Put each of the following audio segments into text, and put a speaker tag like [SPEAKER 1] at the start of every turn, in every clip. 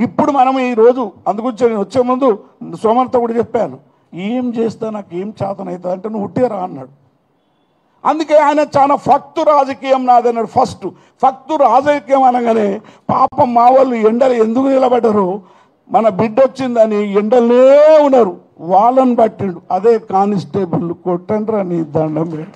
[SPEAKER 1] ఇప్పుడు మనం ఈ రోజు అందుగురించి నేను వచ్చే ముందు సోమర్తో కూడా చెప్పాను ఏం చేస్తా నాకు ఏం చేతనవుతుంది అంటే నువ్వు ఉట్టిరా అన్నాడు అందుకే ఆయన చాలా ఫక్తు రాజకీయం నాదన్నాడు ఫస్ట్ ఫక్తు రాజకీయం అనగానే పాపం మా వాళ్ళు ఎండలు ఎందుకు నిలబడ్డారు మన బిడ్డ వచ్చిందని ఎండలనే ఉన్నారు వాళ్ళని పట్టిండు అదే కానిస్టేబుల్ కొట్టండ్రా నీ దండం పెట్టి.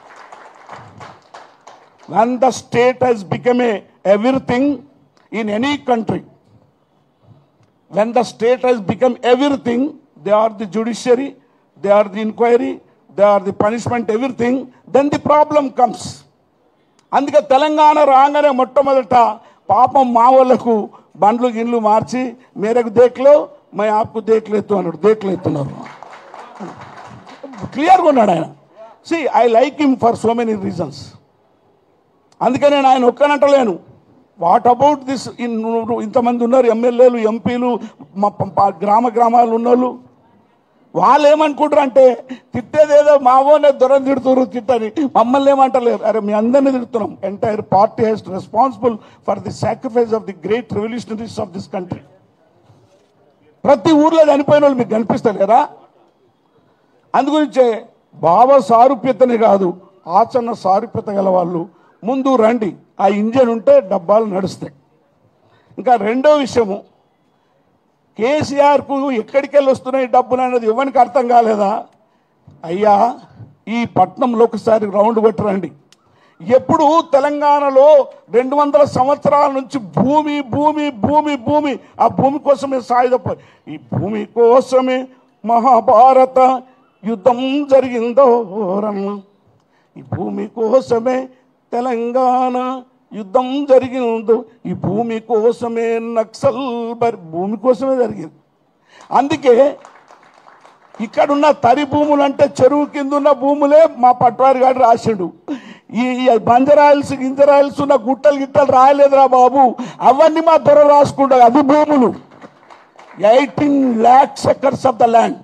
[SPEAKER 1] when the state has become a everything in any country when the state has become everything they are the judiciary they are the inquiry they are the punishment everything then the problem comes అందుకే తెలంగాణ రాగానే మొట్టమొదట పాపం మా వాళ్ళకు బండ్లు గిన్లు మార్చి మేరకు దేక్లో మా ఆప్కు దేక్లేత్తు అన్నాడు దేక్లేస్తున్నారు క్లియర్గా ఉన్నాడు ఆయన see I like him for so many reasons అందుకే నేను ఆయన ఒక్కనంటలేను వాట్ అబౌట్ దిస్ ఇన్ ఇంతమంది ఉన్నారు ఎమ్మెల్యేలు ఎంపీలు మా ప- ప- గ్రామ గ్రామాలు ఉన్నోళ్ళు వాళ్ళు ఏమనుకుంటారు అంటే తిట్టేదేదో మావోనే దొరం తిడుతున్నారు తిట్టని మమ్మల్ని ఏమంటలేరు అరే మీ అందరినీ తిడుతున్నాం entire party he's responsible for the sacrifice of the great revolutionaries of this country ప్రతి ఊర్లో చనిపోయిన వాళ్ళు మీకు కనిపిస్తలేరా అందుగురించే భావ సారూప్యతనే కాదు ఆచరణ సారూప్యత గల వాళ్ళు ముందు రండి ఆ ఇంజన్ ఉంటే డబ్బాలు నడుస్తాయి ఇంకా రెండో విషయము కేసీఆర్కు ఎక్కడికి వెళ్ళి వస్తున్నాయి డబ్బులు అనేది ఎవరికి అర్థం కాలేదా అయ్యా ఈ పట్నంలో ఒకసారి రౌండ్ కొట్టరండి ఎప్పుడు తెలంగాణలో రెండు వందల సంవత్సరాల నుంచి భూమి భూమి భూమి భూమి ఆ భూమి కోసమే సాయుధ ఈ భూమి కోసమే మహాభారత యుద్ధం జరిగిందో రమ్మ ఈ భూమి కోసమే తెలంగాణ యుద్ధం జరిగిందో ఈ భూమి కోసమే నక్సల్ బరి భూమి కోసమే జరిగింది అందుకే ఇక్కడున్న తరి భూములు అంటే చెరువు కింద ఉన్న భూములే మా పట్వారి గారు రాసిండు ఈ ఈ బంజరాయిల్స్ గింజరాయిల్స్ ఉన్న గుట్టలు గిట్టలు రాయలేదురా బాబు అవన్నీ మా దొర రాసుకుంటారు అది భూములు eighteen lakhs acres of the land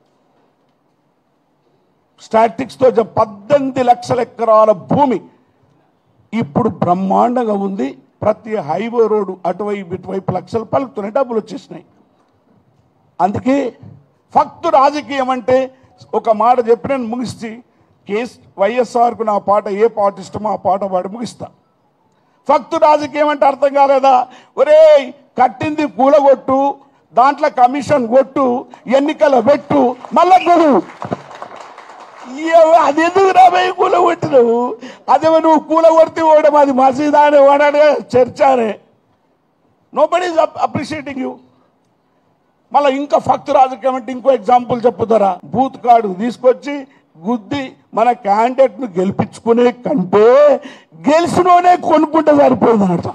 [SPEAKER 1] స్టాటిక్స్తో చెప్ పద్దెనిమిది లక్షల ఎకరాల భూమి ఇప్పుడు బ్రహ్మాండంగా ఉంది ప్రతి హైవే రోడ్డు అటువైపు ఇటువైపు లక్షలు పలుకుతున్నాయి డబ్బులు వచ్చేసినాయి అందుకే ఫక్తు రాజకీయం అంటే ఒక మాట చెప్పి నేను ముగిస్తే కేస్ వైఎస్ఆర్కు నా పాట ఏ పాట ఇష్టమో ఆ పాట పాడి ముగిస్తా ఫక్తు రాజకీయం అంటే అర్థం కాలేదా ఒరే కట్టింది కూలగొట్టు దాంట్లో కమిషన్ కొట్టు ఎన్నికల పెట్టు మళ్ళా కొడు ఇయ్య- అది ఎందుకు రాబోయి కూల కొట్టినవు అదేమో నువ్వు కూల కొడితే ఓడం అది మసీదా అని వాడాడు చర్చ అనే నో బడీ అప్రిషియేటింగ్ యూ మళ్ళీ ఇంకా ఫక్తు రాజకీయం అంటే ఇంకో ఎగ్జాంపుల్ చెప్పుతారా బూత్ కార్డు తీసుకొచ్చి గుద్ది మన క్యాండిడేట్ ను గెలిపించుకునే కంటే గెలిచినోనే కొనుక్కుంటే సరిపోయింది అన్నట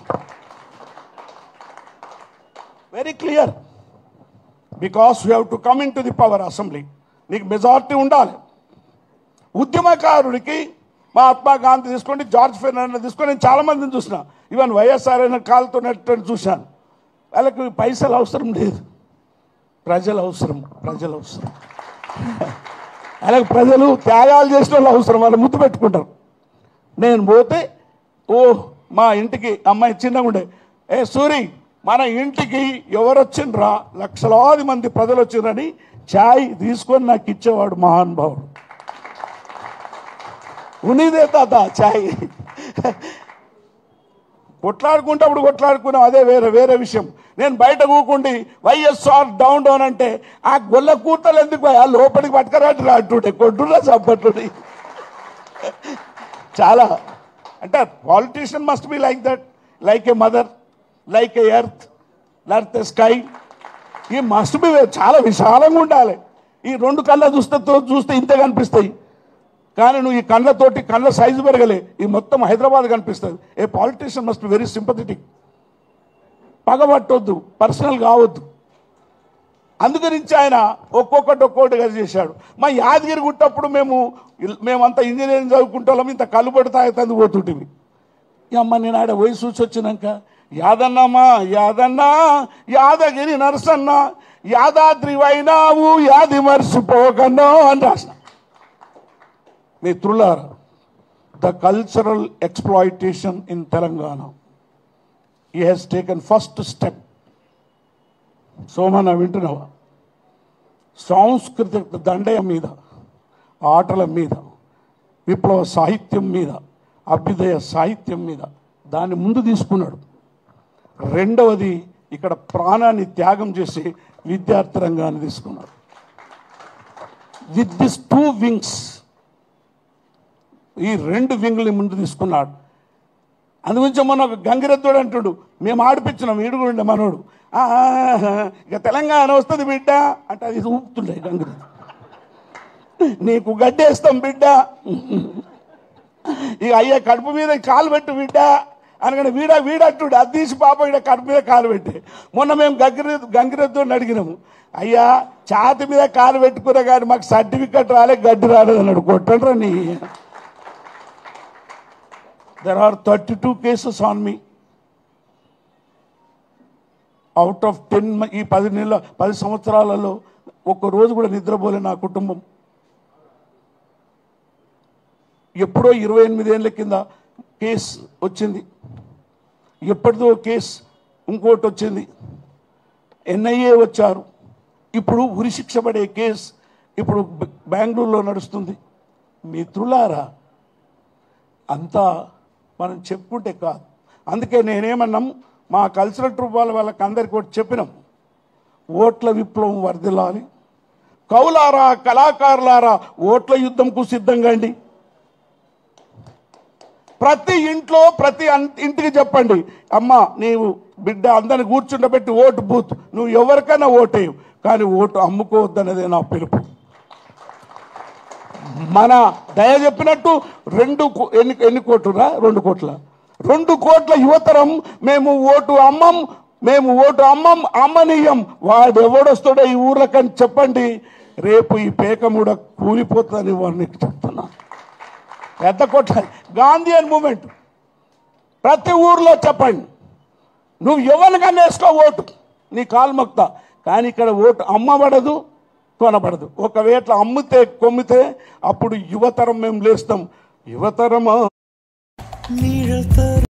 [SPEAKER 1] very clear because you have to come in to the power assembly నీకు మెజారిటీ ఉండాలి ఉద్యమకారుడికి మహాత్మా గాంధీ తీసుకోండి జార్జ్ ఫెర్నాండో తీసుకొని నేను చాలా మందిని చూసిన ఈవెన్ వైఎస్ఆర్ అయిన కాలుతున్నట్టు చూశాను వాళ్ళకి పైసలు అవసరం లేదు ప్రజలు అవసరం ప్రజలు అవసరం అలాగే ప్రజలు త్యాగాలు చేసిన వాళ్ళు అవసరం వాళ్ళు ముద్దు పెట్టుకుంటారు నేను పోతే ఓ మా ఇంటికి అమ్మాయి చిన్నగా ఉండే ఏ సూరి మన ఇంటికి ఎవరు వచ్చిండ్రా లక్షలాది మంది ప్రజలు వచ్చిండ్రని ఛాయ్ తీసుకొని నాకు ఇచ్చేవాడు మహానుభావుడు ఉన్నిదే తాత ఛాయ్ కొట్లాడుకుంటప్పుడు కొట్లాడుకున్నాం అదే వేరే వేరే విషయం నేను బయట కూకుండి వైఎస్ఆర్ డౌన్ డౌన్ అంటే ఆ గొల్ల కూతలు ఎందుకు పోయి? ఆ లోపలికి పట్టుకరాటి అంటుండే కొట్టురా చప్పట్టుండి చాలా అంటే politician must be like that like a mother like a earth లర్త్ a sky he must be చాలా విశాలంగా ఉండాలి ఈ రెండు కళ్ళ చూస్తే చూస్తే ఇంతే కనిపిస్తాయి కానీ నువ్వు ఈ కళ్ళతోటి కళ్ళ సైజు పెరగలే ఈ మొత్తం హైదరాబాద్ కనిపిస్తుంది a politician must very sympathetic పగబట్టొద్దు పర్సనల్ కావద్దు అందుగురించి ఆయన ఒక్కొక్కటి ఒక్కొక్కటిగా చేశాడు మా యాదగిరి గుట్టప్పుడు మేము ఇల్- మేమంతా ఇంజనీరింగ్ చదువుకుంటాం ఇంత కలుబడి తాగుతుంది పోతుంటివి ఈ అమ్మ నేను ఆడ పోయి చూసి వచ్చినాక యాదన్నమ్మా యాదన్నా యాదగిరి నరసన్న యాదాద్రి వైనావు యాది మర్చిపోకన్నో అని రాసిన మిత్రులారా the cultural exploitation in Telangana he has taken first step Somanna వింటున్నావా సాంస్కృతిక దండయం మీద ఆటల మీద విప్లవ సాహిత్యం మీద అభ్యుదయ సాహిత్యం మీద దాన్ని ముందు తీసుకున్నాడు రెండవది ఇక్కడ ప్రాణాన్ని త్యాగం చేసి విద్యార్థి రంగాన్ని తీసుకున్నాడు విత్ దిస్ టూ వింగ్స్ ఈ రెండు వింగ్ని ముందు తీసుకున్నాడు అందుగురించి మొన్న ఒక గంగిరెద్దుడు అంటుడు మేము ఆడిపించినాం ఈడుగుండే మనోడు "ఆ, ఇక తెలంగాణ వస్తుంది బిడ్డ అంటే అది ఊపుతుండే గంగిరెద్దు నీకు గడ్డేస్తాం బిడ్డ ఇక అయ్యే కడుపు మీద కాలు పెట్టు బిడ్డ అనగానే వీడ వీడట్టుడు అది తీసి పాప ఇక్కడ కడుపు మీద కాలు పెట్టి మొన్న మేము గంగిరెద్దు గంగిరెద్దు అని అడిగినాము అయ్యా ఛాతి మీద కాలు పెట్టుకున్నా కానీ మాకు సర్టిఫికెట్ రాలే గడ్డి రాలేదు అన్నాడు కొట్టండ్రా నీ there are thirty two cases on me out of ten ఈ పది నెలల పది సంవత్సరాలలో ఒక్క రోజు కూడా నిద్రపోలే నా కుటుంబం ఎప్పుడో ఇరవై ఎనిమిదేళ్ల కింద కేసు వచ్చింది ఎప్పటిదో కేసు ఇంకోటి వచ్చింది ఎన్ఐఏ వచ్చారు ఇప్పుడు ఉరిశిక్ష పడే కేసు ఇప్పుడు బె- బెంగళూరులో నడుస్తుంది మిత్రులారా అంతా మనం చెప్పుకుంటే కాదు అందుకే నేనేమన్నాం మా కల్చరల్ ట్రూప్ వాళ్ళ వాళ్ళకి అందరికీ ఒకటి చెప్పినాం ఓట్ల విప్లవం వర్ధిల్లాలి కౌలారా కళాకారులారా ఓట్ల యుద్ధంకు సిద్ధంగా అండి ప్రతి ఇంట్లో ప్రతి అన్- ఇంటికి చెప్పండి అమ్మ నీవు బిడ్డ అందరిని కూర్చుండబెట్టి ఓటు బూత్ నువ్వు ఎవరికైనా ఓటేయు కానీ ఓటు అమ్ముకోవద్దనేదే నా పిలుపు మన దయ చెప్పినట్టు రెండు కో- ఎన్ని ఎన్ని కోట్లురా రెండు కోట్ల రెండు కోట్ల యువతరం మేము ఓటు అమ్మం మేము ఓటు అమ్మం అమ్మనీయం వాడు ఎవడొస్తాడో ఈ ఊర్లకని చెప్పండి రేపు ఈ పేకముడ కూలిపోతుందని వాడిని చెప్తున్నా పెద్ద కోట్ల గాంధీయన్ మూమెంట్ ప్రతి ఊర్లో చెప్పండి నువ్వు ఎవరికన్నా వేసుకో ఓటు నీ కాల్మక్త కానీ ఇక్కడ ఓటు అమ్మబడదు కొనబడదు ఒకవేళ అమ్మితే కొమ్మితే అప్పుడు యువతరం మేము లేస్తాం యువతరమా
[SPEAKER 2] నిഴൽ